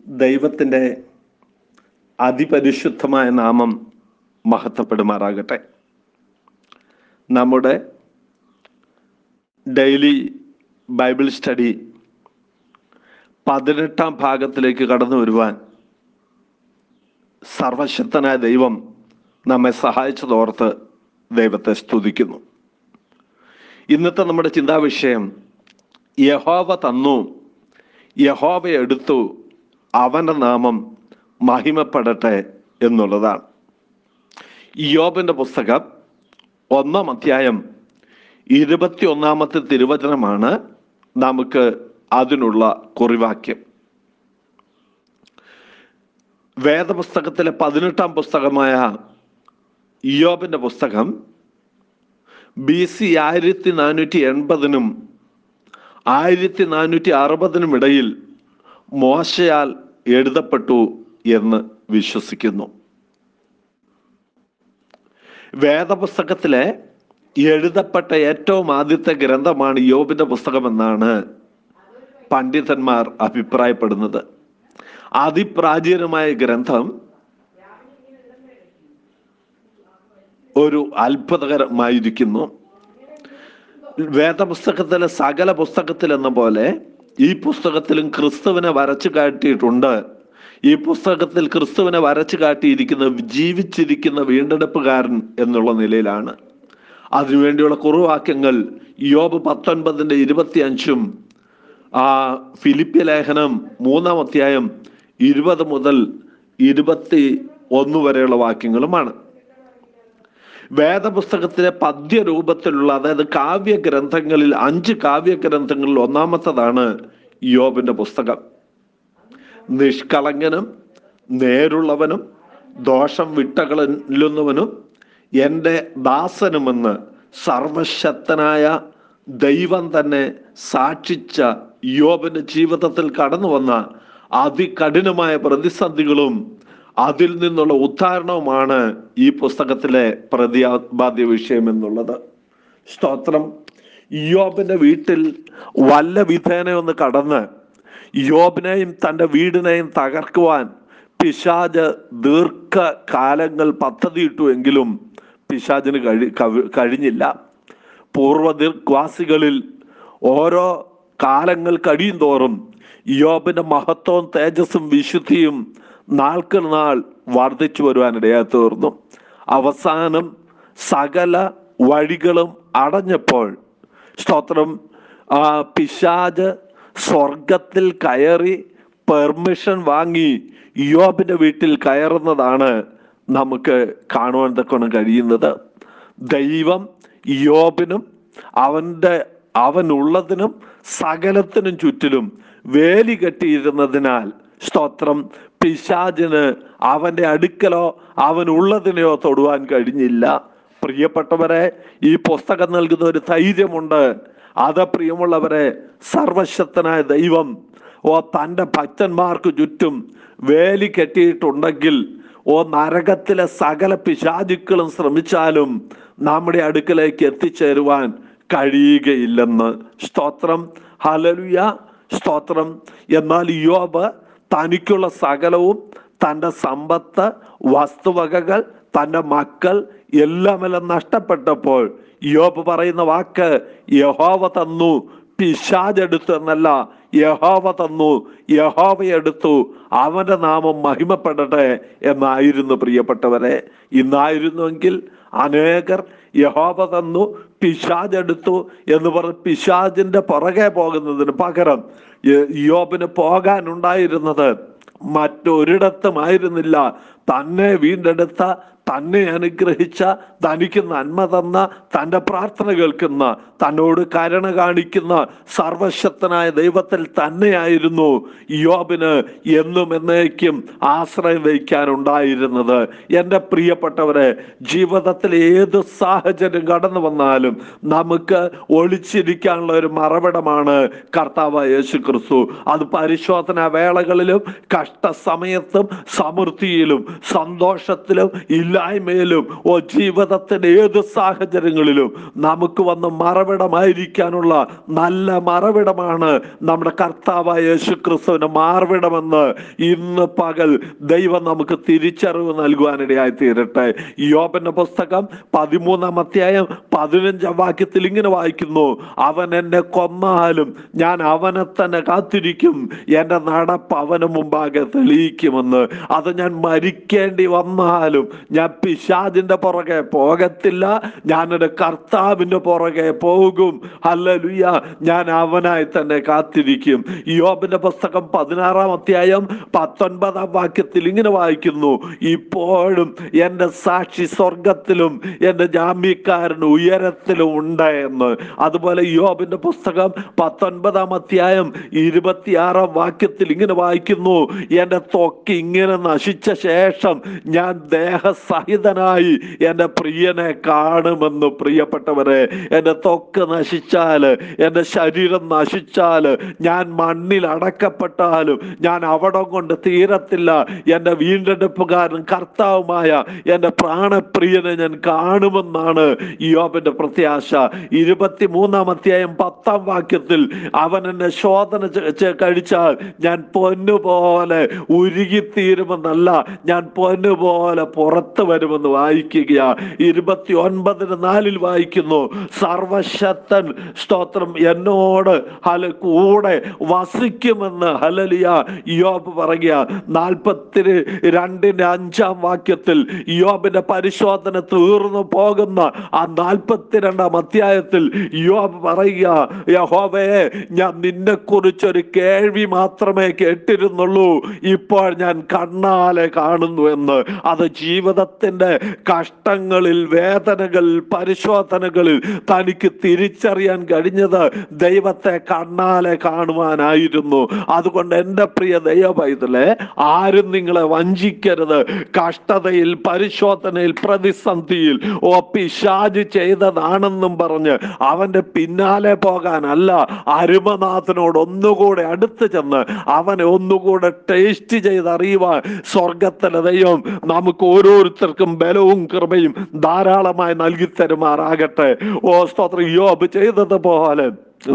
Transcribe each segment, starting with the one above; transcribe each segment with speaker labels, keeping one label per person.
Speaker 1: ദൈവത്തിൻ്റെ അതിപരിശുദ്ധമായ നാമം മഹത്വപ്പെടുമാറാകട്ടെ നമ്മുടെ ഡെയിലി ബൈബിൾ സ്റ്റഡി പതിനെട്ടാം ഭാഗത്തിലേക്ക് കടന്നു വരുവാൻ സർവശക്തനായ ദൈവം നമ്മെ സഹായിച്ചതോർത്ത് ദൈവത്തെ സ്തുതിക്കുന്നു ഇന്നത്തെ നമ്മുടെ ചിന്താവിഷയം യഹോവ തന്നു യഹോവ എടുത്തു അവൻ്റെ നാമം മഹിമപ്പെടട്ടെ എന്നുള്ളതാണ് യോബിൻ്റെ പുസ്തകം ഒന്നാം അധ്യായം ഇരുപത്തി ഒന്നാമത്തെ തിരുവചനമാണ് നമുക്ക് അതിനുള്ള കുറിവാക്യം വേദപുസ്തകത്തിലെ പതിനെട്ടാം പുസ്തകമായ ഇയോബിന്റെ പുസ്തകം ബി സി ആയിരത്തി നാനൂറ്റി എൺപതിനും ആയിരത്തി നാനൂറ്റി അറുപതിനും ഇടയിൽ മോശയാൽ എഴുതപ്പെട്ടു എന്ന് വിശ്വസിക്കുന്നു വേദപുസ്തകത്തിലെ എഴുതപ്പെട്ട ഏറ്റവും ആദ്യത്തെ ഗ്രന്ഥമാണ് യോബിന്റെ പുസ്തകമെന്നാണ് പണ്ഡിതന്മാർ അഭിപ്രായപ്പെടുന്നത് അതിപ്രാചീനമായ ഗ്രന്ഥം ഒരു അത്ഭുതകരമായിരിക്കുന്നു വേദപുസ്തകത്തിലെ സകല പുസ്തകത്തിൽ എന്ന പോലെ ഈ പുസ്തകത്തിലും ക്രിസ്തുവിനെ വരച്ചു കാട്ടിയിട്ടുണ്ട് ഈ പുസ്തകത്തിൽ ക്രിസ്തുവിനെ വരച്ചു കാട്ടിയിരിക്കുന്ന ജീവിച്ചിരിക്കുന്ന വീണ്ടെടുപ്പുകാരൻ എന്നുള്ള നിലയിലാണ് അതിനുവേണ്ടിയുള്ള കുറുവാക്യങ്ങൾ യോബ് പത്തൊൻപതിൻ്റെ ഇരുപത്തി അഞ്ചും ആ ഫിലിപ്പ്യ ലേഖനം മൂന്നാം അധ്യായം ഇരുപത് മുതൽ ഇരുപത്തി ഒന്ന് വരെയുള്ള വാക്യങ്ങളുമാണ് വേദപുസ്തകത്തിലെ പദ്യരൂപത്തിലുള്ള അതായത് കാവ്യഗ്രന്ഥങ്ങളിൽ അഞ്ച് കാവ്യഗ്രന്ഥങ്ങളിൽ ഒന്നാമത്തതാണ് യോബിന്റെ പുസ്തകം നിഷ്കളങ്കനും നേരുള്ളവനും ദോഷം വിട്ടകളല്ലുന്നവനും എൻ്റെ ദാസനുമെന്ന് സർവശക്തനായ ദൈവം തന്നെ സാക്ഷിച്ച യോബിന്റെ ജീവിതത്തിൽ കടന്നു വന്ന അതികഠിനമായ പ്രതിസന്ധികളും അതിൽ നിന്നുള്ള ഉദ്ധാരണവുമാണ് ഈ പുസ്തകത്തിലെ പ്രതിപാദ്യ വിഷയം എന്നുള്ളത് സ്തോത്രം യോബിന്റെ വീട്ടിൽ വല്ല വിധേന ഒന്ന് കടന്ന് യോബിനെയും തൻ്റെ വീടിനെയും തകർക്കുവാൻ പിശാജ് ദീർഘകാലങ്ങൾ പദ്ധതിയിട്ടു എങ്കിലും പിശാജിന് കഴി കവി- കഴിഞ്ഞില്ല പൂർവ്വദിർവാസികളിൽ ഓരോ കാലങ്ങൾ കഴിയും തോറും യോബിന്റെ മഹത്വവും തേജസ്സും വിശുദ്ധിയും നാൾക്ക് നാൾ വർദ്ധിച്ചു വരുവാനിടയായി തീർന്നു അവസാനം സകല വഴികളും അടഞ്ഞപ്പോൾ സ്തോത്രം ആ പിശാജ് സ്വർഗത്തിൽ കയറി പെർമിഷൻ വാങ്ങി യോബിന്റെ വീട്ടിൽ കയറുന്നതാണ് നമുക്ക് കാണുവാൻ തക്കണം കഴിയുന്നത് ദൈവം യോബിനും അവന്റെ അവനുള്ളതിനും സകലത്തിനും ചുറ്റിലും വേലി കെട്ടിയിരുന്നതിനാൽ സ്തോത്രം പിശാചിന് അവന്റെ അടുക്കലോ അവനുള്ളതിനെയോ തൊടുവാൻ കഴിഞ്ഞില്ല പ്രിയപ്പെട്ടവരെ ഈ പുസ്തകം നൽകുന്ന ഒരു ധൈര്യമുണ്ട് അത് പ്രിയമുള്ളവരെ സർവശക്തനായ ദൈവം ഓ തൻ്റെ ഭക്തന്മാർക്ക് ചുറ്റും വേലി കെട്ടിയിട്ടുണ്ടെങ്കിൽ ഓ നരകത്തിലെ സകല പിശാചുക്കളും ശ്രമിച്ചാലും നമ്മുടെ അടുക്കലേക്ക് എത്തിച്ചേരുവാൻ കഴിയുകയില്ലെന്ന് സ്തോത്രം ഹലലുയ സ്തോത്രം എന്നാൽ യോബ് തനിക്കുള്ള സകലവും തൻ്റെ സമ്പത്ത് വസ്തുവകകൾ തൻ്റെ മക്കൾ എല്ലാമെല്ലാം നഷ്ടപ്പെട്ടപ്പോൾ യോബ് പറയുന്ന വാക്ക് യഹോവ തന്നു പിശാജെടുത്തു എന്നല്ല യഹോവ തന്നു യഹോവ എടുത്തു അവന്റെ നാമം മഹിമപ്പെടട്ടെ എന്നായിരുന്നു പ്രിയപ്പെട്ടവരെ ഇന്നായിരുന്നുവെങ്കിൽ അനേകർ യഹോവ തന്നു പിശാജെടുത്തു എന്ന് പറഞ്ഞ് പിശാജിന്റെ പുറകെ പോകുന്നതിന് പകരം യ- യോബിന് പോകാനുണ്ടായിരുന്നത് മറ്റൊരിടത്തുമായിരുന്നില്ല തന്നെ വീണ്ടെടുത്ത തന്നെ അനുഗ്രഹിച്ച തനിക്ക് നന്മ തന്ന തൻ്റെ പ്രാർത്ഥന കേൾക്കുന്ന തന്നോട് കരുണ കാണിക്കുന്ന സർവശക്തനായ ദൈവത്തിൽ തന്നെയായിരുന്നു യോബിന് എന്നും എന്നേക്കും ആശ്രയം വയ്ക്കാനുണ്ടായിരുന്നത് എൻ്റെ പ്രിയപ്പെട്ടവരെ ജീവിതത്തിൽ ഏത് സാഹചര്യം കടന്നു വന്നാലും നമുക്ക് ഒളിച്ചിരിക്കാനുള്ള ഒരു മറവിടമാണ് കർത്താവ് യേശു ക്രിസ്തു അത് പരിശോധന വേളകളിലും കഷ്ടസമയത്തും സമൃദ്ധിയിലും സന്തോഷത്തിലും ഇല്ല ഇല്ലായ്മയിലും ഓ ജീവിതത്തിന്റെ ഏത് സാഹചര്യങ്ങളിലും നമുക്ക് വന്ന് മറവിടമായിരിക്കാനുള്ള നല്ല മറവിടമാണ് നമ്മുടെ കർത്താവായ യേശു ക്രിസ്തുവിന്റെ മാർവിടമെന്ന് ഇന്ന് പകൽ ദൈവം നമുക്ക് തിരിച്ചറിവ് നൽകുവാനിടയായി തീരട്ടെ യോബന്റെ പുസ്തകം പതിമൂന്നാം അധ്യായം പതിനഞ്ചാം വാക്യത്തിൽ ഇങ്ങനെ വായിക്കുന്നു അവൻ എന്നെ കൊന്നാലും ഞാൻ അവനെ തന്നെ കാത്തിരിക്കും എന്റെ നടപ്പ് അവന് മുമ്പാകെ തെളിയിക്കുമെന്ന് അത് ഞാൻ മരിക്കേണ്ടി വന്നാലും ഞാൻ പിശാദിന്റെ പുറകെ പോകത്തില്ല ഞാൻ എൻ്റെ കർത്താവിന്റെ പുറകെ പോകും ഹല്ലേലൂയ ഞാൻ അവനായി തന്നെ കാത്തിരിക്കും യോബിന്റെ പുസ്തകം പതിനാറാം അധ്യായം പത്തൊൻപതാം വാക്യത്തിൽ ഇങ്ങനെ വായിക്കുന്നു ഇപ്പോഴും എൻ്റെ സാക്ഷി സ്വർഗത്തിലും എൻ്റെ ജാമ്യക്കാരൻ ഉയരത്തിലും ഉണ്ട് എന്ന് അതുപോലെ യോബിന്റെ പുസ്തകം പത്തൊൻപതാം അധ്യായം ഇരുപത്തിയാറാം വാക്യത്തിൽ ഇങ്ങനെ വായിക്കുന്നു എൻ്റെ ത്വക്ക് ഇങ്ങനെ നശിച്ച ശേഷം ഞാൻ ദേഹസഹിതനായി എൻ്റെ പ്രിയനെ കാണുമെന്ന് പ്രിയപ്പെട്ടവരെ എൻ്റെ ത്വക്ക് നശിച്ചാല് എൻ്റെ ശരീരം നശിച്ചാല് ഞാൻ മണ്ണിൽ അടക്കപ്പെട്ടാലും ഞാൻ അവിടം കൊണ്ട് തീരത്തില്ല എൻ്റെ വീണ്ടെടുപ്പുകാരൻ കർത്താവുമായ എൻ്റെ പ്രാണപ്രിയനെ ഞാൻ കാണുമെന്നാണ് യോബിന്റെ പ്രത്യാശ ഇരുപത്തിമൂന്നാം അധ്യായം പത്താം വാക്യത്തിൽ അവൻ എന്നെ ശോധന ചെ- ചെ- കഴിച്ചാൽ ഞാൻ പൊന്നുപോലെ ഉരുകിത്തീരുമെന്നല്ല ഞാൻ പൊന്നുപോലെ പുറത്തു വരുമെന്ന് വായിക്കുക ഇരുപത്തി ഒൻപതിന് നാലിൽ വായിക്കുന്നു സർവശക്തൻ സ്തോത്രം എന്നോട് ഹല കൂടെ വസിക്കുമെന്ന് ഹലലിയ യോബ് പറയുക നാൽപ്പത്തി രണ്ടിന്റെ അഞ്ചാം വാക്യത്തിൽ യോബിന്റെ പരിശോധന തീർന്നു പോകുന്ന ആ നാൽപ്പത്തിരണ്ടാം അധ്യായത്തിൽ യോബ് പറയുക യഹോവേ ഞാൻ നിന്നെ കുറിച്ചൊരു കേൾവി മാത്രമേ കേട്ടിരുന്നുള്ളൂ ഇപ്പോൾ ഞാൻ കണ്ണാലെ കാണുന്നു എന്ന് അത് ജീവിതത്തിന്റെ കഷ്ടങ്ങളിൽ വേദനകൾ പരിശോധനകളിൽ തനിക്ക് തിരിച്ചറിയാൻ കഴിഞ്ഞത് ദൈവത്തെ കണ്ണാലെ കാണുവാനായിരുന്നു അതുകൊണ്ട് എൻ്റെ പ്രിയ ദൈവപൈതലെ ആരും നിങ്ങളെ വഞ്ചിക്കരുത് കഷ്ടതയിൽ പരിശോധനയിൽ പ്രതിസന്ധിയിൽ ഓ പിശാജ് ചെയ്തതാണെന്നും പറഞ്ഞ് അവന്റെ പിന്നാലെ പോകാനല്ല അരുമനാഥനോട് ഒന്നുകൂടെ അടുത്ത് ചെന്ന് അവനെ ഒന്നുകൂടെ ടേസ്റ്റ് ചെയ്തറിയുവാൻ സ്വർഗത്തിലെ ദൈവം നമുക്ക് ഓരോരുത്തർക്കും ബലവും കൃപയും ധാരാളമായി നൽകി തരുമാറാകട്ടെ ഓ സ്തോത്രം യോബ് ചെയ്തതുപോലെ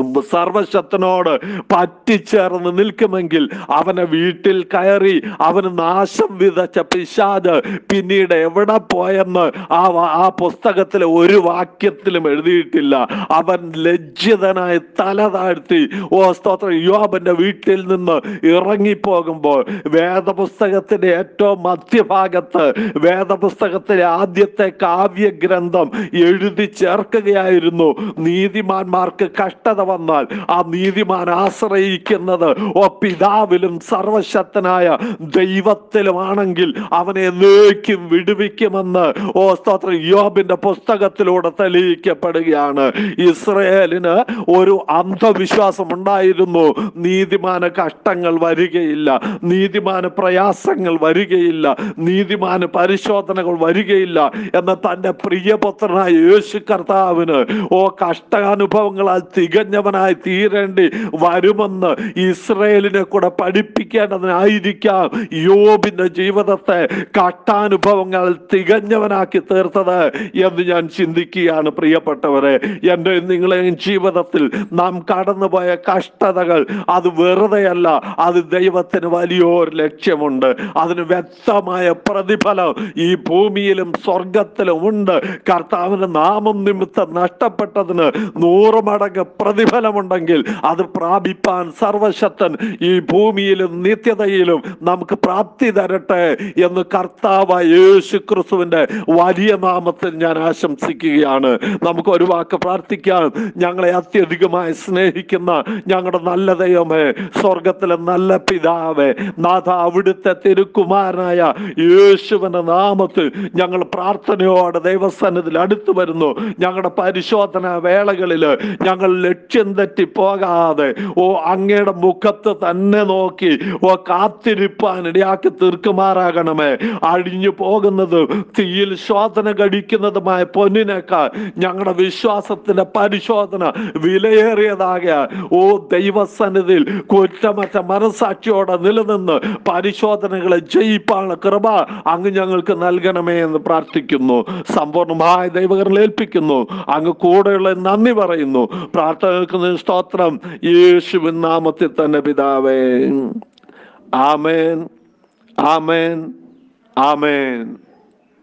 Speaker 1: സർവശക്തനോട് പറ്റിച്ചേർന്ന് നിൽക്കുമെങ്കിൽ അവനെ വീട്ടിൽ കയറി അവന് നാശം വിതച്ച പിശാജ് പിന്നീട് എവിടെ പോയെന്ന് ആ വ- ആ പുസ്തകത്തിലെ ഒരു വാക്യത്തിലും എഴുതിയിട്ടില്ല അവൻ ലജ്ജിതനായി തല താഴ്ത്തി ഓ സ്തോത്രം യോബന്റെ വീട്ടിൽ നിന്ന് ഇറങ്ങിപ്പോകുമ്പോൾ വേദപുസ്തകത്തിന്റെ ഏറ്റവും മധ്യഭാഗത്ത് വേദപുസ്തകത്തിലെ ആദ്യത്തെ കാവ്യഗ്രന്ഥം എഴുതി ചേർക്കുകയായിരുന്നു നീതിമാന്മാർക്ക് കഷ്ടത വന്നാൽ ആ നീതിമാൻ ആശ്രയിക്കുന്നത് ഓ പിതാവിലും സർവശക്തനായ ദൈവത്തിലുമാണെങ്കിൽ അവനെ എന്നേക്കും വിടുവിക്കുമെന്ന് ഓ സ്തോത്രം യോബിന്റെ പുസ്തകത്തിലൂടെ തെളിയിക്കപ്പെടുകയാണ് ഇസ്രയേലിന് ഒരു അന്ധവിശ്വാസം ഉണ്ടായിരുന്നു നീതിമാന കഷ്ടങ്ങൾ വരികയില്ല നീതിമാന പ്രയാസങ്ങൾ വരികയില്ല നീതിമാന പരിശോധനകൾ വരികയില്ല എന്ന തന്റെ പ്രിയപുത്രനായ യേശു കർത്താവിന് ഓ കഷ്ടാനുഭവങ്ങളാൽ തികഞ്ഞവനായി തീരേണ്ടി വരുമെന്ന് ഇസ്രയേലിനെ കൂടെ പഠിപ്പിക്കേണ്ടതിനായിരിക്കാം യോബിന്റെ ജീവിതത്തെ കഷ്ടാനുഭവങ്ങൾ തികഞ്ഞവനാക്കി തീർത്തത് എന്ന് ഞാൻ ചിന്തിക്കുകയാണ് പ്രിയപ്പെട്ടവരെ എൻ്റെ നിങ്ങളെയും ജീവിതത്തിൽ നാം കടന്നുപോയ കഷ്ടതകൾ അത് വെറുതെയല്ല അത് ദൈവത്തിന് വലിയൊരു ലക്ഷ്യമുണ്ട് അതിന് വ്യക്തമായ പ്രതിഫലം ഈ ഭൂമിയിലും സ്വർഗത്തിലും ഉണ്ട് കർത്താവിന്റെ നാമം നിമിത്തം നഷ്ടപ്പെട്ടതിന് നൂറ് മടങ്ങ് പ്രതിഫലമുണ്ടെങ്കിൽ അത് പ്രാപിപ്പാൻ സർവശക്തൻ ഈ ഭൂമിയിലും നിത്യതയിലും നമുക്ക് പ്രാപ്തി തരട്ടെ എന്ന് കർത്താവ് യേശു ക്രിസ്തുവിന്റെ വലിയ നാമത്തിൽ ഞാൻ ആശംസിക്കുകയാണ് നമുക്ക് ഒരു വാക്ക് പ്രാർത്ഥിക്കാം ഞങ്ങളെ അത്യധികമായി സ്നേഹിക്കുന്ന ഞങ്ങളുടെ നല്ല ദൈവമേ സ്വർഗത്തിലെ നല്ല പിതാവേ നാഥ അവിടുത്തെ തിരുക്കുമാരനായ യേശുവിന്റെ നാമത്തിൽ ഞങ്ങൾ പ്രാർത്ഥനയോടെ ദൈവസന്നിധിയിൽ അടുത്തു വരുന്നു ഞങ്ങളുടെ പരിശോധന വേളകളിൽ ഞങ്ങൾ ലക്ഷ്യം തെറ്റി പോകാതെ ഓ അങ്ങയുടെ മുഖത്ത് തന്നെ നോക്കി ഓ കാത്തിരിപ്പാൻ ഇടയാക്കി തീർക്കുമാറാകണമേ അഴിഞ്ഞു പോകുന്നത് തീയിൽ ശോധന കഴിക്കുന്നതുമായ പൊന്നിനേക്കാൾ ഞങ്ങളുടെ വിശ്വാസത്തിന്റെ പരിശോധന വിലയേറിയതാകിയ ഓ ദൈവസന്നിധിയിൽ കുറ്റമറ്റ മനസാക്ഷിയോടെ നിലനിന്ന് പരിശോധനകളെ ജയിപ്പാണ് കൃപ അങ്ങ് ഞങ്ങൾക്ക് നൽകണമേ എന്ന് പ്രാർത്ഥിക്കുന്നു സമ്പൂർണ്ണമായ ദൈവകരങ്ങൾ ഏൽപ്പിക്കുന്നു അങ്ങ് കൂടെയുള്ള നന്ദി പറയുന്നു പ്രാർത്ഥന സ്തോത്രം യേശുവിൻ നാമത്തിൽ തന്നെ പിതാവേ ആമേൻ ആമേൻ ആമേൻ